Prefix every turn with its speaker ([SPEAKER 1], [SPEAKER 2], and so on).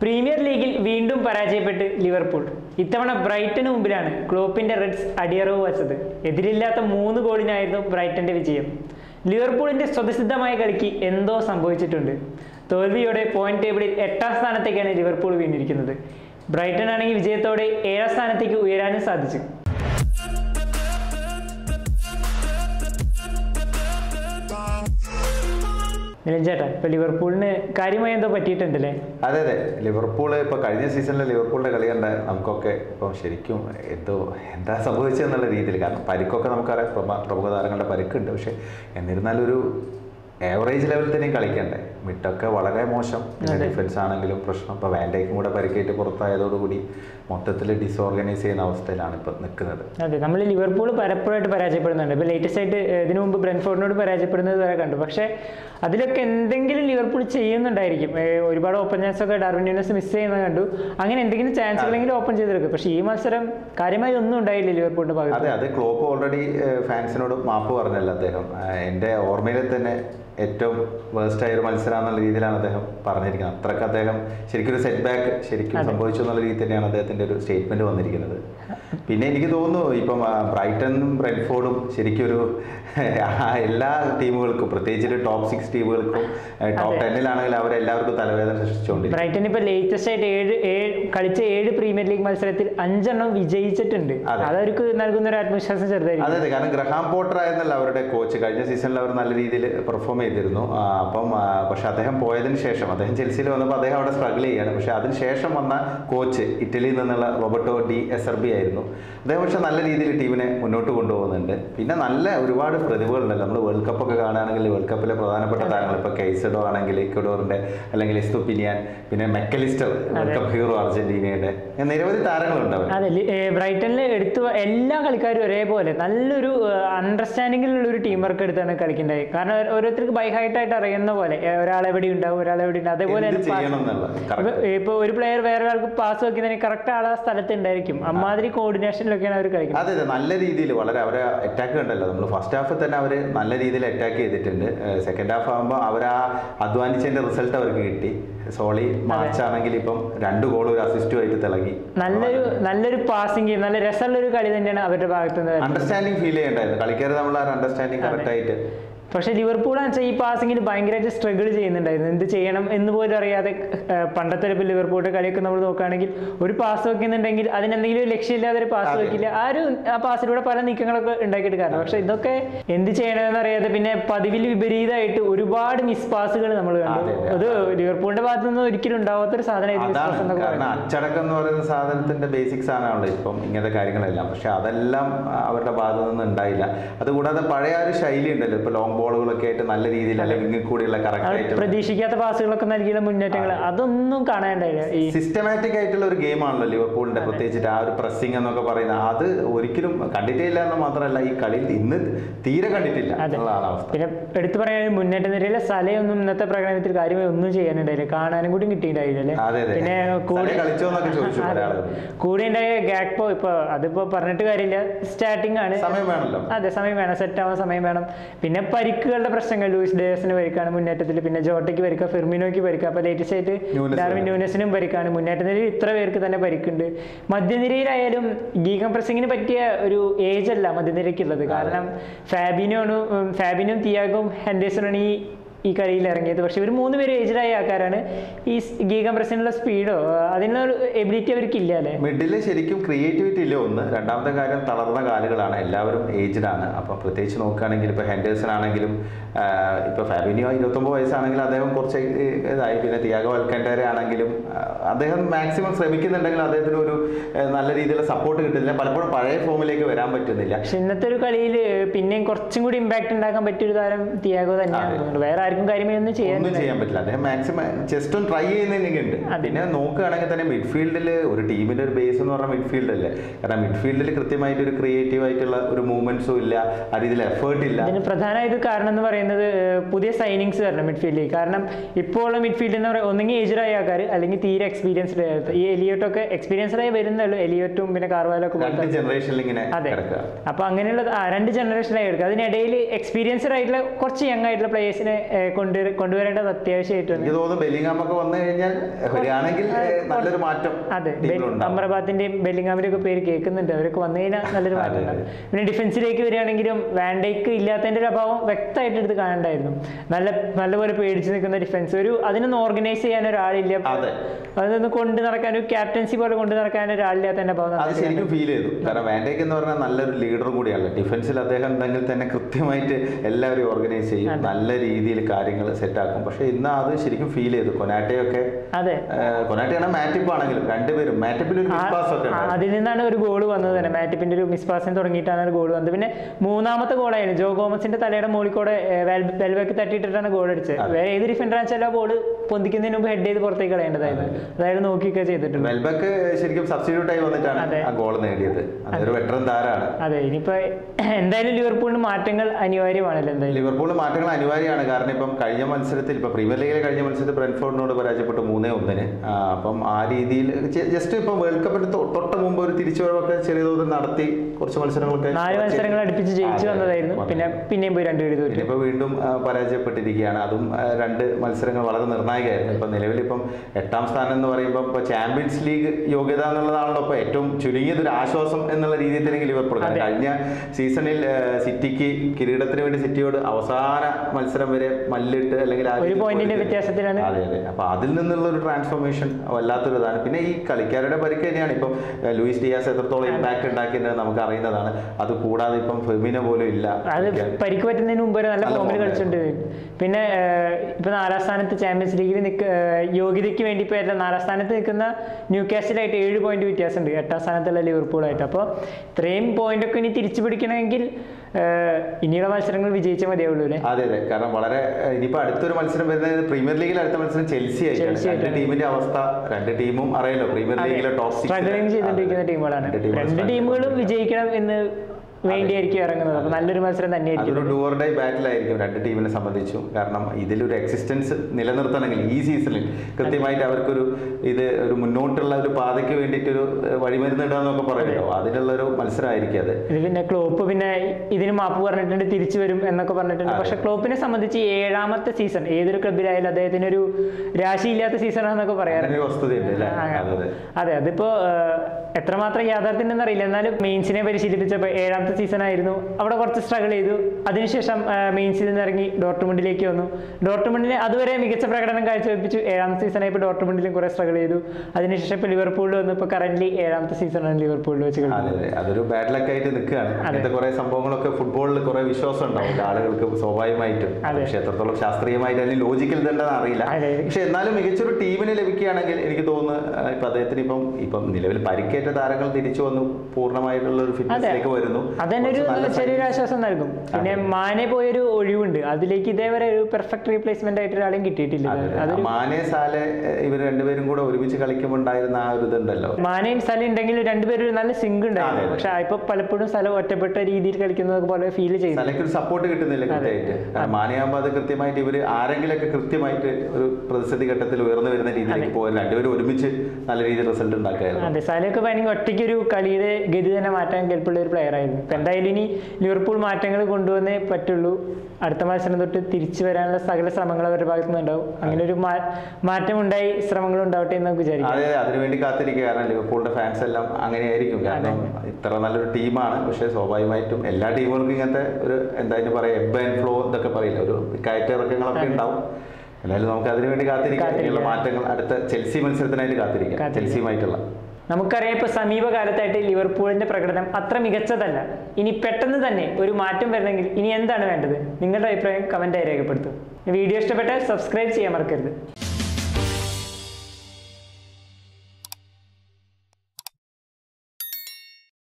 [SPEAKER 1] Premier ലീഗിൽ വീണ്ടും പരാജയപ്പെട്ട് ലിവർപൂൾ ഇത്തവണ ബ്രൈറ്റന് മുമ്പിലാണ് ക്ലോപ്പിന്റെ റെഡ്സ് അടിയറവ് വച്ചത് എതിരില്ലാത്ത മൂന്ന് ഗോളിനായിരുന്നു ബ്രൈറ്റന്റെ വിജയം ലിവർപൂളിന്റെ സ്വതസിദ്ധമായ കളിക്ക് എന്തോ സംഭവിച്ചിട്ടുണ്ട് തോൽവിയോടെ പോയിന്റ് ടേബിളിൽ എട്ടാം സ്ഥാനത്തേക്കാണ് ലിവർപൂൾ വീണിരിക്കുന്നത് ബ്രൈറ്റൺ ആണെങ്കിൽ വിജയത്തോടെ ഏഴാം സ്ഥാനത്തേക്ക് ഉയരാനും സാധിച്ചു നിലൻ ചേട്ടാ ഇപ്പൊ ലിവർപൂളിന് കാര്യമായി എന്തോ പറ്റിയിട്ടുണ്ടല്ലേ
[SPEAKER 2] അതെ അതെ ലിവർപൂൾ ഇപ്പോൾ കഴിഞ്ഞ സീസണിലെ ലിവർപൂളിന്റെ കളി കണ്ട നമുക്കൊക്കെ ഇപ്പം ശരിക്കും എന്തോ എന്താ സംഭവിച്ചതെന്നുള്ള രീതിയിൽ കാരണം പരിക്കൊക്കെ നമുക്കറിയാം പ്രമ പ്രമുഖ താരങ്ങളുടെ പരിക്കുണ്ട് പക്ഷേ എന്നിരുന്നാലും ഒരു ആവറേജ് ലെവലിൽ തന്നെയും കളിക്കണ്ടേ മിഡൊക്കെ വളരെ മോശം പിന്നെ
[SPEAKER 1] അതെ.
[SPEAKER 2] ഡിഫൻസ് ആണെങ്കിലും പ്രശ്നം ഇപ്പോൾ വാൻഡേക്കും കൂടെ പരിക്കേറ്റ് പുറത്തായതോടുകൂടി മൊത്തത്തിൽ ഡിസോർഗനൈസ് ചെയ്യുന്ന അവസ്ഥയിലാണ് ഇപ്പോൾ നിൽക്കുന്നത്
[SPEAKER 1] അതെ നമ്മൾ ലിവർപൂൾ പലപ്പോഴായിട്ട് പരാജയപ്പെടുന്നുണ്ട് ഇപ്പോൾ ലേറ്റസ്റ്റ് ആയിട്ട് ഏഹ്, ഇതിനു മുമ്പ് ബ്രെൻഫോർഡിനോട് പരാജയപ്പെടുന്നത് വരെ കണ്ടു പക്ഷേ അതിലൊക്കെ എന്തെങ്കിലും ലിവർപൂൾ ചെയ്യുന്നുണ്ടായിരിക്കും ഏഹ്, ഒരുപാട് ഓപ്പൺ ചാൻസ് ഒക്കെ ഡാർവിൻ ന്യൂനസ് മിസ് ചെയ്യുന്നത് കണ്ടു അങ്ങനെ എന്തെങ്കിലും ചാൻസുകളെങ്കിലും ഓപ്പൺ ചെയ്തെടുക്കും പക്ഷേ ഈ മത്സരം കാര്യമായി ഒന്നും ഉണ്ടായില്ല ലിവർപൂളിന്റെ ഭാഗത്ത്
[SPEAKER 2] അതെ അത് ക്ലോപ്പ് ഓൾറെഡി ഫാൻസിനോട് മാപ്പ് പറഞ്ഞല്ലോ അദ്ദേഹം ആ, എൻ്റെ ഓർമ്മയിൽ തന്നെ ഏറ്റവും വേസ്റ്റ് ആയ ഒരു മത്സരം എന്നുള്ള രീതിയിലാണ് അദ്ദേഹം പറഞ്ഞിരിക്കുന്നത് അത്രക്ക് അദ്ദേഹം ശരിക്കും ഒരു സെറ്റ് ബാക്ക് ശരിക്കും
[SPEAKER 1] അതെ.
[SPEAKER 2] സംഭവിച്ചു എന്നുള്ള രീതിയിൽ തന്നെയാണ് അദ്ദേഹത്തിന്റെ ഒരു സ്റ്റേറ്റ്മെന്റ് വന്നിരിക്കുന്നത് പിന്നെ എനിക്ക് തോന്നുന്നു ഇപ്പം ആ, ബ്രൈറ്റണും ബ്രെഡ്ഫോർഡും ശരിക്കും ഒരു ആ എല്ലാ ടീമുകൾക്കും പ്രത്യേകിച്ച് ടോപ്പ് സിക്സ് ടീമുകൾക്കും ടോപ്പ്
[SPEAKER 1] അതെ.
[SPEAKER 2] ടെന്നിലാണെങ്കിൽ അവരെല്ലാവർക്കും തലവേദന സൃഷ്ടിച്ചുകൊണ്ടിരിക്കും
[SPEAKER 1] ബ്രൈറ്റൺ ഇപ്പോൾ ലേറ്റസ്റ്റ് ആയിട്ട് ഏഴ് ഏഴ് കളിച്ച ഏഴ് പ്രീമിയർ ലീഗ് മത്സരത്തിൽ അഞ്ചെണ്ണം വിജയിച്ചിട്ടുണ്ട്
[SPEAKER 2] അതെ.
[SPEAKER 1] അതവർക്ക് നൽകുന്ന ഒരു ആത്മവിശ്വാസം
[SPEAKER 2] അതെ
[SPEAKER 1] ചെറുതായിരിക്കും
[SPEAKER 2] അതെ കാരണം ഗ്രഹാം പോട്ടർ ആയിരുന്നല്ലോ അവരുടെ കോച്ച് കഴിഞ്ഞ സീസണിൽ അവർ നല്ല രീതിയിൽ പെർഫോം ചെയ്തിരുന്നു ആ, അപ്പം ആ, പക്ഷെ അദ്ദേഹം പോയതിന് ശേഷം അദ്ദേഹം ചെൽസിയിൽ വന്നപ്പോൾ അദ്ദേഹം അവിടെ സ്ട്രഗിൾ ചെയ്യാണ് പക്ഷെ അതിന് ശേഷം വന്ന കോച്ച് ഇറ്റലിയിൽ നിന്നുള്ള റോബർട്ടോ ഡി എസ് ആർ ബി ആയിരുന്നു അദ്ദേഹം പക്ഷെ നല്ല രീതിയിൽ ടീമിനെ മുന്നോട്ട് കൊണ്ടുപോകുന്നുണ്ട് പിന്നെ നല്ല ഒരുപാട് പ്രതിഭകളുണ്ടല്ലോ നമ്മൾ വേൾഡ് കപ്പ് ഒക്കെ കാണുകയാണെങ്കിൽ വേൾഡ് കപ്പിലെ പ്രധാനപ്പെട്ട താരങ്ങൾ ഇപ്പോൾ കൈസഡോ ആണെങ്കിൽ ഇക്വഡോറിന്റെ അല്ലെങ്കിൽ എസ്തുപിനിയാൻ പിന്നെ മെക്കലിസ്റ്റർ വേൾഡ് കപ്പ് ഹീറോ അർജന്റീനയുടെ അങ്ങനെ നിരവധി താരങ്ങളുണ്ട് അവർ
[SPEAKER 1] അതെ ലി- ഏ, ബ്രൈറ്റണിൽ എടുത്തു എല്ലാ കളിക്കാരും ഒരേപോലെ നല്ലൊരു അണ്ടർസ്റ്റാൻഡിങ്ങിലുള്ള ഒരു ടീം വർക്ക് എടുത്താണ് കളിക്കേണ്ടത് കാരണം ഓരോ- ഓരോരുത്തർക്ക് ബൈ ഹൈറ്റ് ആയിട്ട് അറിയുന്ന പോലെ ഏ, ഒരാൾ എവിടെ ഉണ്ടാവും ഒരാൾ എവിടെ ഉണ്ടാവും അതേപോലെ
[SPEAKER 2] എന്ത്
[SPEAKER 1] തന്നെ pass-
[SPEAKER 2] ചെയ്യണം എന്നുള്ളത് correct.
[SPEAKER 1] ഇപ്പൊ- ഇപ്പൊ ഒരു പ്ലെയർ വേറെ ഒരാൾക്ക് പാസ് വെക്കുന്നതിന് കറക്റ്റ് ആളെ സ്ഥലത്ത് ഉണ്ടായിരിക്കും അമ്മാതിരി കോർഡിനേഷനിലൊക്കെയാണ് അവർ കളിക്കുന്നത്
[SPEAKER 2] അതെ അതെ നല്ല രീതിയിൽ വളരെ അവരെ അറ്റാക്ക് ഉണ്ടല്ലോ നമ്മൾ ഫസ്റ്റ് ഹാഫ് തന്നെ അവർ നല്ല രീതിയിൽ അറ്റാക്ക് ചെയ്തിട്ടുണ്ട് സെക്കൻഡ് ഹാഫ് ആകുമ്പോൾ അവർ ആ അധ്വാനിച്ചതിന്റെ റിസൾട്ട് അവർക്ക് കിട്ടി സോളി മാർച്ച് ആണെങ്കിൽ ഇപ്പം രണ്ട് ഗോൾ ഒരു അസിസ്റ്റും ആയിട്ട് തിളങ്ങി
[SPEAKER 1] നല്ലൊരു നല്ലൊരു പാസിംഗ് നല്ല രസമുള്ള ഒരു കളി തന്നെയാണ് അവരുടെ ഭാഗത്ത് നിന്ന് വരുന്നത്
[SPEAKER 2] അണ്ടർസ്റ്റാൻഡിങ് ഫീൽ ചെയ്യണ്ടായിരുന്നു കളിക്കാർ നമ്മൾ ആ അണ്ടർസ്റ്റാൻഡിങ് കറക്റ്റ് ആയിട്ട്
[SPEAKER 1] പക്ഷെ ലിവർപൂൾ വെച്ചാൽ ഈ പാസിങ്ങിന് ഭയങ്കരമായിട്ട് സ്ട്രഗിൾ ചെയ്യുന്നുണ്ടായിരുന്നു എന്ത് ചെയ്യണം എന്ന് പോലും അറിയാതെ ആ, പണ്ടത്തെ ഇപ്പോൾ ലിവർപൂളിന്റെ കളിയൊക്കെ നമ്മൾ നോക്കുകയാണെങ്കിൽ ഒരു പാസ് വെക്കുന്നുണ്ടെങ്കിൽ അതിനെന്തെങ്കിലും ഒരു ലക്ഷ്യമില്ലാതെ ഒരു പാസ്
[SPEAKER 2] അതെ.
[SPEAKER 1] വെക്കില്ല ആ ഒരു ആ പാസിലൂടെ പല നീക്കങ്ങളൊക്കെ ഉണ്ടാക്കിയെടുക്കാറുണ്ട് പക്ഷെ ഇതൊക്കെ എന്ത് ചെയ്യണമെന്ന് അറിയാതെ പിന്നെ പതിവിൽ വിപരീതമായിട്ട് ഒരുപാട് മിസ് പാസുകൾ നമ്മൾ കണ്ടു
[SPEAKER 2] അതെ,
[SPEAKER 1] അത് ലിവർപൂളിന്റെ ഭാഗത്തു നിന്ന് ഒരിക്കലും ഉണ്ടാവാത്തൊരു സാധനമായിരുന്നു മിസ് പാസ്
[SPEAKER 2] അതാണ്
[SPEAKER 1] എന്നൊക്കെ
[SPEAKER 2] കാരണം
[SPEAKER 1] പറയുന്നത്
[SPEAKER 2] അച്ചടക്കം എന്ന് പറയുന്ന സാധനത്തിന്റെ ബേസിക്സ് ആണല്ലോ ഇപ്പം ഇങ്ങനത്തെ കാര്യങ്ങളെല്ലാം പക്ഷെ അതെല്ലാം അവരുടെ ഭാഗത്തു നിന്ന് ഉണ്ടായില്ല അതുകൂടാതെ പഴയ ആ ഒരു ശൈലി ഉണ്ടല്ലോ ഇപ്പൊ ലോങ് ബോളുകളൊക്കെ ആയിട്ട് നല്ല രീതിയിൽ അല്ലെങ്കിൽ വിങ്ങിൽ കൂടിയുള്ള കറക്റ്റ്
[SPEAKER 1] അത്
[SPEAKER 2] ആയിട്ട്
[SPEAKER 1] പ്രതീക്ഷിക്കാത്ത പാസുകളൊക്കെ നൽകിയുള്ള മുന്നേറ്റങ്ങൾ അതൊന്നും കാണാണ്ടായില്ല ഈ
[SPEAKER 2] സിസ്റ്റമാറ്റിക് ആയിട്ടുള്ള ഒരു ഗെയിമാണല്ലോ ലിവർപൂളിന്റെ പ്രത്യേകിച്ചിട്ട് ആ ഒരു പ്രസ്സിംഗ് എന്നൊക്കെ പറയുന്നത് അത് ഒരിക്കലും കണ്ടിട്ടേ ഇല്ല എന്ന് മാത്രമല്ല ഈ കളിയിൽ ഇന്ന് തീരെ കണ്ടിട്ടില്ല
[SPEAKER 1] അതെ.
[SPEAKER 2] എന്നുള്ളതാണ് അവസ്ഥ
[SPEAKER 1] പിന്നെ എടുത്തു പറയാൻ മുന്നേറ്റ നിരയിലെ സലയൊന്നും ഇന്നത്തെ പ്രകടനത്തിൽ കാര്യമായി ഒന്നും ചെയ്യാനുണ്ടായില്ല കാണാനും കൂടി കിട്ടിയിട്ടുണ്ടായില്ലേ
[SPEAKER 2] അതെ അതെ
[SPEAKER 1] പിന്നെ
[SPEAKER 2] സല
[SPEAKER 1] കൂടെ
[SPEAKER 2] കളിച്ചോ എന്നൊക്കെ ചോദിച്ചു പല ആളുകൾ
[SPEAKER 1] കൂടെ ഉണ്ടായ ഗാക്പോ ഇപ്പൊ അതിപ്പോ പറഞ്ഞിട്ട് കാര്യമില്ല സ്റ്റാർട്ടിംഗ് ആണ്
[SPEAKER 2] സമയം വേണമല്ലോ
[SPEAKER 1] അതെ സമയം വേണം സെറ്റ് ആവാൻ സമയം വേണം പിന്നെ പരിക്കുകളുടെ പ്രശ്നങ്ങൾ ലൂയിസ് ഡേസിന് പരിക്കാണ് മുന്നേറ്റത്തിൽ പിന്നെ ജോട്ടയ്ക്ക് പരിക്കുക ഫിർമിനോയ്ക്ക് പരിക്കുക അപ്പൊ ലേറ്റസ്റ്റ് ആയിട്ട്
[SPEAKER 2] ന്യൂനസ്
[SPEAKER 1] ഡാർവിൻ ന്യൂനസിനും പരിക്കാണ് മുന്നേറ്റ നിരയിൽ ഇത്ര പേർക്ക് തന്നെ പരിക്കുണ്ട് മധ്യനിരയിലായാലും ഗീഗം പ്രസിംഗിന് പറ്റിയ ഒരു ഏജ് അല്ല മധ്യനിരയ്ക്കുള്ളത് കാരണം ഫാബിനോണ് ഫാബിനും തിയാഗും ഹെൻഡേഴ്സണാണ് ഈ ഈ കളിയിൽ ഇറങ്ങിയത് പക്ഷെ ഇവർ മൂന്ന് പേര് ഏജ്ഡായ ആൾക്കാരാണ് ഈ ഗീഗം പ്രസിനുള്ള സ്പീഡോ അതിനുള്ള എബിലിറ്റി അവർക്ക് ഇല്ല അല്ലേ
[SPEAKER 2] മിഡിൽ ശരിക്കും ക്രിയേറ്റിവിറ്റി ഇല്ല ഒന്ന് രണ്ടാമത്തെ കാര്യം തളർന്ന കാലുകളാണ് എല്ലാവരും ഏജ്ഡ് ആണ് അപ്പം പ്രത്യേകിച്ച് നോക്കുകയാണെങ്കിൽ ഇപ്പോൾ ഹെൻഡേഴ്സൺ ആണെങ്കിലും ആഹ് ഇപ്പോൾ ഫാബിനിയോ ഇരുപത്തൊമ്പത് വയസ്സാണെങ്കിൽ അദ്ദേഹം കുറച്ച് ഇതായി പിന്നെ തിയാഗോ വൽക്കൻഡരെ ആണെങ്കിലും ആഹ് അദ്ദേഹം മാക്സിമം ശ്രമിക്കുന്നുണ്ടെങ്കിൽ അദ്ദേഹത്തിന് ഒരു ആഹ് നല്ല രീതിയിലുള്ള സപ്പോർട്ട് കിട്ടുന്നില്ല പലപ്പോഴും പഴയ ഫോമിലേക്ക് വരാൻ പറ്റുന്നില്ല
[SPEAKER 1] പക്ഷെ ഇന്നത്തെ ഒരു കളിയിൽ പിന്നെയും കുറച്ചും കൂടി ഇമ്പാക്ട് ഉണ്ടാക്കാൻ പറ്റിയ ഒരു താരം തിയാഗോ തന്നെയാണ്
[SPEAKER 2] അതെ.
[SPEAKER 1] തോന്നുന്നത് വേറെ ആർക്കും കാര്യമായി ഒന്നും ചെയ്യാൻ
[SPEAKER 2] ഒന്നും ചെയ്യാൻ പറ്റില്ല അദ്ദേഹം മാക്സിമം ജസ്റ്റ് ഒന്ന് ട്രൈ ചെയ്യുന്നതിനൊക്കെ ഉണ്ട്
[SPEAKER 1] അതെ.
[SPEAKER 2] പിന്നെ നോക്കുകയാണെങ്കിൽ തന്നെ മിഡ്ഫീൽഡിൽ ഒരു ടീമിന്റെ ഒരു ബേസ് എന്ന് പറഞ്ഞാൽ മിഡ്ഫീൽഡ് അല്ലേ കാരണം മിഡ്ഫീൽഡിൽ കൃത്യമായിട്ട് ഒരു ക്രിയേറ്റീവ് ആയിട്ടുള്ള ഒരു മൂവ്മെന്റ്സും ഇല്ല ആ രീതിയിൽ എഫേർട്ട് ഇല്ല
[SPEAKER 1] ഇതിന് പ്രധാനമായിട്ട് കാരണം എന്ന് പറയുന്നത് ഏഹ്, പുതിയ സൈനിങ്സ് വരണം മിഡ്ഫീൽഡിൽ കാരണം ഇപ്പോൾ ഉള്ള മിഡ്ഫീൽഡ് എന്ന് പറയുന്നത് ഒന്നെങ്കിൽ ഏജ്ഡായ ആൾക്കാർ അല്ലെങ്കിൽ തീരെ എക്സ്പീരിയൻസ്ഡ് ഈ എലിയോട്ടൊക്കെ എക്സ്പീരിയൻസ്ഡ് ആയി വരുന്നുള്ളൂ എലിയോട്ടും പിന്നെ കാർവാലും ഒക്കെ
[SPEAKER 2] രണ്ട്
[SPEAKER 1] പോലത്തെ
[SPEAKER 2] ജനറേഷനിൽ ഇങ്ങനെ
[SPEAKER 1] അതെ
[SPEAKER 2] കിടക്കുക
[SPEAKER 1] അപ്പൊ അങ്ങനെയുള്ള ആ, രണ്ട് ജനറേഷനായി എടുക്കുക അതിനിടയിൽ എക്സ്പീരിയൻസ്ഡ് ആയിട്ടുള്ള കുറച്ച് യങ് ആയിട്ടുള്ള പ്ലേയേഴ്സിനെ കൊണ്ട് കൊണ്ടുവരേണ്ടത് അത്യാവശ്യമായിട്ടുണ്ട്
[SPEAKER 2] എനിക്ക് തോന്നുന്നു ബെല്ലിംഗാം ഒക്കെ വന്നു കഴിഞ്ഞാൽ വരികയാണെങ്കിൽ ഏഹ്, നല്ലൊരു മാറ്റം
[SPEAKER 1] അതെ
[SPEAKER 2] ടീമിലുണ്ടാവും
[SPEAKER 1] അമറബാത്തിന്റെയും ബെല്ലിങ്ങാമിന്റെ ഒക്കെ പേര് കേൾക്കുന്നുണ്ട് അവരൊക്കെ വന്നു കഴിഞ്ഞാൽ നല്ലൊരു മാറ്റം
[SPEAKER 2] അതെ,
[SPEAKER 1] ഉണ്ടാവും പിന്നെ ഡിഫൻസിലേക്ക് വരികയാണെങ്കിലും വാൻഡേക്ക് ഇല്ലാത്തതിന്റെ ഒരു അഭാവം വ്യക്തമായിട്ട് എടുത്ത് കാണണ്ടായിരുന്നു നല്ല നല്ലപോലെ പേടിച്ച് നിൽക്കുന്ന ഡിഫൻസ് ഒരു അതിനൊന്ന് ഓർഗനൈസ് ചെയ്യാൻ ഒരാളില്ല
[SPEAKER 2] അതെ.
[SPEAKER 1] അതൊന്ന് കൊണ്ട് നടക്കാൻ ഒരു ക്യാപ്റ്റൻസി പോലെ കൊണ്ട് നടക്കാൻ ഒരാളില്ലാത്തതിന്റെ അഭാവം
[SPEAKER 2] അത്
[SPEAKER 1] നന്നായിട്ട്
[SPEAKER 2] ശരിക്കും ഫീൽ ചെയ്തു കാരണം വാൻഡേക്ക് എന്ന് പറഞ്ഞാൽ നല്ലൊരു ലീഡറും കൂടിയാണ് ഡിഫൻസിൽ അദ്ദേഹം ഉണ്ടെങ്കിൽ തന്നെ കൃത്യമായിട്ട് എല്ലാവരും ഓർഗനൈസ് ചെയ്യും നല്ല രീതിയിൽ കാര്യങ്ങൾ സെറ്റാക്കും പക്ഷെ ഇന്ന് അത് ശരിക്കും ഫീൽ ചെയ്തു കൊനാറ്റയൊക്കെ
[SPEAKER 1] അതെ
[SPEAKER 2] കൊനാറ്റയാണ് മാറ്റിപ്പ് ആണെങ്കിലും രണ്ടുപേരും മാറ്റിപ്പിൽ ഒരു വിശ്വാസം ഒക്കെ
[SPEAKER 1] ആ,
[SPEAKER 2] ഉണ്ടായിരുന്നു.
[SPEAKER 1] അതിൽ നിന്നാണ് ഒരു ഗോൾ വന്നത് തന്നെ മാറ്റിപ്പിന്റെ ഒരു മിസ് പാസിന് തുടങ്ങിയിട്ടാണ് ഒരു ഗോൾ വന്നത് പിന്നെ മൂന്നാമത്തെ ഗോളായിരുന്നു ജോ ഗോമസിന്റെ തലയുടെ മുകളിൽ കൂടെ വെൽവെക്ക് തട്ടിയിട്ടിട്ടാണ് ഗോൾ അടിച്ചത് വേറെ ഏത് ഡിഫൻഡർ വെച്ചാൽ ആ ബോൾ പൊന്തിക്കുന്നതിന് മുമ്പ് ഹെഡ് ചെയ്ത് പുറത്തേക്ക് കളയേണ്ടതായിരുന്നു അതായത് നോക്കിയൊക്കെ ചെയ്തിട്ടുണ്ട്
[SPEAKER 2] വെൽബക്ക് ശരിക്കും സബ്സ്റ്റിറ്റ്യൂട്ട് ആയി വന്നിട്ടാണ്
[SPEAKER 1] അതെ.
[SPEAKER 2] ആ ഗോൾ നേടിയത് അതൊരു വെറ്ററൻ താരമാണ്
[SPEAKER 1] അതെ ഇനിയിപ്പോ എന്തായാലും ലിവർപൂളിന് മാറ്റങ്ങൾ അനിവാര്യമാണല്ലോ എന്തായാലും
[SPEAKER 2] ലിവർപൂളിൽ മാറ്റങ്ങൾ അനിവാര്യമാണ് കാരണം ഇപ്പം കഴിഞ്ഞ മത്സരത്തിൽ ഇപ്പം പ്രീമിയർ ലീഗിലെ കഴിഞ്ഞ മത്സരത്തിൽ ബ്രെൻഫോർഡിനോട് പരാജയപ്പെട്ടു മൂന്നേ ഒന്നിന് ആ, അപ്പം ആ രീതിയിൽ ജസ്റ്റ് ഇപ്പം വേൾഡ് കപ്പിന് തൊ- തൊട്ട് മുമ്പ് ഒരു തിരിച്ചുവരവൊക്കെ ചെറിയ തോതിൽ നടത്തി കുറച്ച് മത്സരങ്ങളൊക്കെ
[SPEAKER 1] നാല് മത്സരങ്ങൾ അടുപ്പിച്ച് ജയിച്ചു
[SPEAKER 2] അതെ,
[SPEAKER 1] വന്നതായിരുന്നു
[SPEAKER 2] അതെ.
[SPEAKER 1] പിന്നെ പിന്നെയും പോയി രണ്ടുപേര് തോറ്റു
[SPEAKER 2] ഇനിയിപ്പോൾ വീണ്ടും ആ, പരാജയപ്പെട്ടിരിക്കുകയാണ് അതും ആ, രണ്ട് മത്സരങ്ങൾ വളരെ നിർണായകമായിരുന്നു ഇപ്പം നിലവിൽ ഇപ്പം എട്ടാം സ്ഥാനം എന്ന് പറയുമ്പോൾ ഇപ്പോൾ ചാമ്പ്യൻസ് ലീഗ് യോഗ്യത എന്നുള്ളതാണല്ലോ ഇപ്പോൾ ഏറ്റവും ചുരുങ്ങിയത് ഒരു ആശ്വാസം എന്നുള്ള രീതിയിൽ തന്നെ ലിവർപൂൾ കാരണം കഴിഞ്ഞ സീസണിൽ ആ, സിറ്റിക്ക് കിരീടത്തിന് വേണ്ടി സിറ്റിയോട് അവസാന മത്സരം വരെ മല്ലിട്ട് അല്ലെങ്കിൽ ആ
[SPEAKER 1] ഒരു
[SPEAKER 2] രീതിയിൽ
[SPEAKER 1] പോയിന്റിന്റെ
[SPEAKER 2] പോയിട്ട്
[SPEAKER 1] വ്യത്യാസത്തിലാണ്
[SPEAKER 2] അതെ അതെ അപ്പൊ അതിൽ നിന്നുള്ള ഒരു ട്രാൻസ്ഫോർമേഷൻ വല്ലാത്തൊരു ഇതാണ് പിന്നെ ഈ കളിക്കാരുടെ പരിക്ക് തന്നെയാണ് ഇപ്പം ഏഹ്, ലൂയിസ് ഡിയാസ് എത്രത്തോളം ഇമ്പാക്ട് ഉണ്ടാക്കിയത് നമുക്ക് അറിയുന്നതാണ് അത് കൂടാതെ ഇപ്പം ഫെമിന പോലും ഇല്ല
[SPEAKER 1] അത് പരിക്ക് പറ്റുന്നതിന് മുമ്പ് ഒരു നല്ല
[SPEAKER 2] നല്ല
[SPEAKER 1] ഫോമിൽ
[SPEAKER 2] form
[SPEAKER 1] കളിച്ചിട്ടുണ്ട് പിന്നെ ഏഹ്, ഇപ്പൊ നാലാം സ്ഥാനത്ത് ചാമ്പ്യൻസ് ലീഗിൽ നിൽക്ക ഏഹ്, യോഗ്യതയ്ക്ക് വേണ്ടി ഇപ്പൊ ഏറ്റവും നാലാം സ്ഥാനത്ത് നിൽക്കുന്ന ന്യൂ കാസ്റ്റിലായിട്ട് ഏഴ് പോയിന്റ് വ്യത്യാസമുണ്ട് എട്ടാം സ്ഥാനത്തുള്ള ലിവർപൂളായിട്ട് അപ്പോൾ ഇത്രയും പോയിന്റ് ഒക്കെ ഇനി തിരിച്ചു പിടിക്കണമെങ്കിൽ ഏഹ്, ഇനിയുള്ള മത്സരങ്ങൾ വിജയിച്ചേ മതിയാവുള്ളൂ അല്ലേ
[SPEAKER 2] അതെ അതെ കാരണം വളരെ ഏഹ്, ഇനിയിപ്പോ അടുത്തൊരു മത്സരം വരുന്നത് പ്രീമിയർ ലീഗിൽ അടുത്ത മത്സരം ചെൽസി ആയിട്ടാണ്
[SPEAKER 1] ചെൽസി
[SPEAKER 2] രണ്ട്
[SPEAKER 1] ആയിട്ടാണ്.
[SPEAKER 2] ടീമിന്റെ അവസ്ഥ രണ്ട് ടീമും അറിയാലോ പ്രീമിയർ ലീഗിലെ ടോപ്പ്
[SPEAKER 1] സ്ട്രഗിളിങ് ചെയ്തുകൊണ്ടിരിക്കുന്ന ടീമുകളാണ് രണ്ട് ടീമുകളും വിജയിക്കണം എന്ന് വേണ്ടിയായിരിക്കും ഇറങ്ങുന്നത് അപ്പൊ നല്ലൊരു മത്സരം തന്നെയായിരിക്കും
[SPEAKER 2] അതൊരു ഡുവർ ഡൈ ബാറ്റിലായിരിക്കും രണ്ട് ടീമിനെ സംബന്ധിച്ചും കാരണം ഇതിലൊരു എക്സിസ്റ്റൻസ് നിലനിർത്തണമെങ്കിൽ ഈ സീസണിൽ കൃത്യമായിട്ട് അവർക്കൊരു ഇത് ഒരു മുന്നോട്ടുള്ള ഒരു പാതയ്ക്ക് വേണ്ടിയിട്ടൊരു ഏഹ്, വഴിമരുന്ന് ഇടുക എന്നൊക്കെ പറയുമല്ലോ അതിനുള്ള ഒരു മത്സരമായിരിക്കും അത്
[SPEAKER 1] ഇത് പിന്നെ ക്ലോപ്പ് പിന്നെ ഇതിന് മാപ്പ് പറഞ്ഞിട്ടുണ്ട് തിരിച്ചു വരും എന്നൊക്കെ പറഞ്ഞിട്ടുണ്ട് പക്ഷെ ക്ലോപ്പിനെ സംബന്ധിച്ച് ഏഴാമത്തെ സീസൺ ഏതൊരു ക്ലബിലായാലും അദ്ദേഹത്തിന് ഒരു രാശിയില്ലാത്ത സീസൺ ആണെന്നൊക്കെ പറയാറ്
[SPEAKER 2] അങ്ങനെ ഒരു വസ്തുതയുണ്ട് അല്ലേ
[SPEAKER 1] ആ,
[SPEAKER 2] അതെ അതെ
[SPEAKER 1] അതെ അതിപ്പോ ഏഹ്, എത്രമാത്രം യാഥാർത്ഥ്യം അറിയില്ല എന്നാലും മെയിൻസിനെ പരിശീലിപ്പിച്ചപ്പോൾ ഏഴാമത്തെ സീസൺ ആയിരുന്നു അവിടെ കുറച്ച് സ്ട്രഗിൾ ചെയ്തു അതിനുശേഷം മെയിൻസിൽ നിന്ന് ഇറങ്ങി ഡോർട്ട്മുണ്ടിലേക്ക് വന്നു ഡോർട്ട്മുണ്ടിനെ അതുവരെ മികച്ച പ്രകടനം കാഴ്ചവെപ്പിച്ചു ഏഴാമത്തെ സീസൺ ആയപ്പോൾ ഡോർട്ട്മുണ്ടിലും കുറെ സ്ട്രഗിൾ ചെയ്തു അതിനുശേഷം ഇപ്പോൾ ലിവർപൂളിൽ വന്നു ഇപ്പോൾ കറന്റ് ഏഴാമത്തെ സീസണാണ് ലിവർപൂളിൽ വെച്ച് കളിക്കുന്നത്
[SPEAKER 2] അതെ അതെ അതൊരു ബാഡ് ലക്ക് ആയിട്ട് നിൽക്കുകയാണ് അങ്ങനത്തെ കുറെ സംഭവങ്ങളൊക്കെ ഫുട്ബോളിൽ കുറെ വിശ്വാസം ഉണ്ടാവും ആളുകൾക്ക് സ്വാഭാവികമായിട്ടും
[SPEAKER 1] അതെ.
[SPEAKER 2] പക്ഷെ എത്രത്തോളം ശാസ്ത്രീയമായിട്ട് അല്ലെങ്കിൽ ലോജിക്കൽ ഇതുണ്ടെന്ന് അറിയില്ല
[SPEAKER 1] അതെ.
[SPEAKER 2] പക്ഷെ എന്നാലും മികച്ചൊരു ടീമിനെ ലഭിക്കുകയാണെങ്കിൽ എനിക്ക് തോന്നുന്നു ആ, ഇപ്പൊ അദ്ദേഹത്തിന് ഇപ്പം ഇപ്പം നിലവിൽ പരിക്കേറ്റ താരങ്ങൾ തിരിച്ചു വന്നു പൂർണ്ണമായിട്ടുള്ള ഒരു ഫിറ്റ്നസിലേക്ക് വരുന്നു
[SPEAKER 1] അതന്നെ ഒരു
[SPEAKER 2] കുറച്ച് നല്ല
[SPEAKER 1] ചെറിയൊരു ആശ്വാസം നൽകും പിന്നെ മാനെ പോയൊരു ഒഴിവുണ്ട് അതിലേക്ക് ഇതേവരെ ഒരു പെർഫെക്റ്റ് റീപ്ലേസ്മെന്റ് ആയിട്ട് ഒരാളെയും കിട്ടിയിട്ടില്ല
[SPEAKER 2] അതെ, അതെ.
[SPEAKER 1] അതൊരു
[SPEAKER 2] മാനെ സാലെ ഇവർ രണ്ടുപേരും കൂടെ ഒരുമിച്ച് കളിക്കുമ്പോൾ ഉണ്ടായിരുന്ന ആ ഒരു ഇതുണ്ടല്ലോ
[SPEAKER 1] മാനയും സ്ഥലം ഉണ്ടെങ്കിൽ രണ്ടുപേരും ഒരു നല്ല സിങ്ക്
[SPEAKER 2] അതെ,
[SPEAKER 1] ഉണ്ടായിരുന്നു
[SPEAKER 2] അതെ.
[SPEAKER 1] പക്ഷെ ഇപ്പൊ പലപ്പോഴും സ്ഥലം ഒറ്റപ്പെട്ട രീതിയിൽ കളിക്കുന്നത് പോലെ ഫീൽ ചെയ്യുന്നു
[SPEAKER 2] സ്ഥലക്ക് ഒരു സപ്പോർട്ട് കിട്ടുന്നില്ല കൃത്യമായിട്ട് കാരണം മാനയാകുമ്പോൾ അത് കൃത്യമായിട്ട് ഇവർ ആരെങ്കിലൊക്കെ കൃത്യമായിട്ട് ഒരു പ്രതിസന്ധി ഘട്ടത്തിൽ ഉയർന്നു വരുന്ന രീതിയിലേക്ക് പോയാൽ രണ്ടുപേരും ഒരുമിച്ച് നല്ല രീതിയിൽ റിസൾട്ട് ഉണ്ടാക്കായിരുന്നു
[SPEAKER 1] അതെ സാലയൊക്കെ വേണമെങ്കിൽ ഒറ്റയ്ക്ക് ഒരു കളിയുടെ ഗതി തന്നെ മാറ്റാൻ കെൽപ്പുള്ള ഒരു പ്ലെയർ ആയിരുന്നു ഇപ്പൊ എന്തായാലും ഇനി ലിവർപൂൾ മാറ്റങ്ങൾ കൊണ്ടുവന്നേ പറ്റുള്ളൂ അടുത്ത മത്സരം തൊട്ട് തിരിച്ചു വരാനുള്ള സകല ശ്രമങ്ങൾ അവരുടെ ഭാഗത്തു നിന്നുണ്ടാവും അങ്ങനെ ഒരു മാ- മാറ്റം ഉണ്ടായി ശ്രമങ്ങൾ ഉണ്ടാവട്ടെ എന്ന് നമുക്ക് വിചാരിക്കാം
[SPEAKER 2] അതെ അതിനുവേണ്ടി കാത്തിരിക്കുക കാരണം ലിവർപൂളിന്റെ ഫാൻസ് എല്ലാം അങ്ങനെയായിരിക്കും കാരണം ഇത്ര നല്ലൊരു ടീമാണ് പക്ഷേ സ്വാഭാവികമായിട്ടും എല്ലാ ടീമുകൾക്കും ഇങ്ങനത്തെ ഒരു എന്തായാലും പറയാ എബ് ആൻഡ് ഫ്ലോ എന്നൊക്കെ പറയില്ല ഒരു കയറ്റിറക്കങ്ങളൊക്കെ ഉണ്ടാവും എന്നാലും നമുക്ക് അതിനുവേണ്ടി കാത്തിരിക്കാം
[SPEAKER 1] കാത്തിരിക്കാം.
[SPEAKER 2] ഇനിയുള്ള മാറ്റങ്ങൾ അടുത്ത ചെൽസി മത്സരത്തിനായിട്ട് കാത്തിരിക്കാം
[SPEAKER 1] കാത്തിരിക്കാം.
[SPEAKER 2] ചെൽസിയുമായിട്ടുള്ള
[SPEAKER 1] നമുക്കറിയാം ഇപ്പൊ സമീപകാലത്തായിട്ട് ലിവർപൂളിന്റെ പ്രകടനം അത്ര മികച്ചതല്ല ഇനി പെട്ടെന്ന് തന്നെ ഒരു മാറ്റം വരണമെങ്കിൽ ഇനി എന്താണ് വേണ്ടത് നിങ്ങളുടെ അഭിപ്രായം കമന്റായി രേഖപ്പെടുത്തും വീഡിയോ ഇഷ്ടപ്പെട്ടാൽ സബ്സ്ക്രൈബ് ചെയ്യാൻ മറക്കരുത്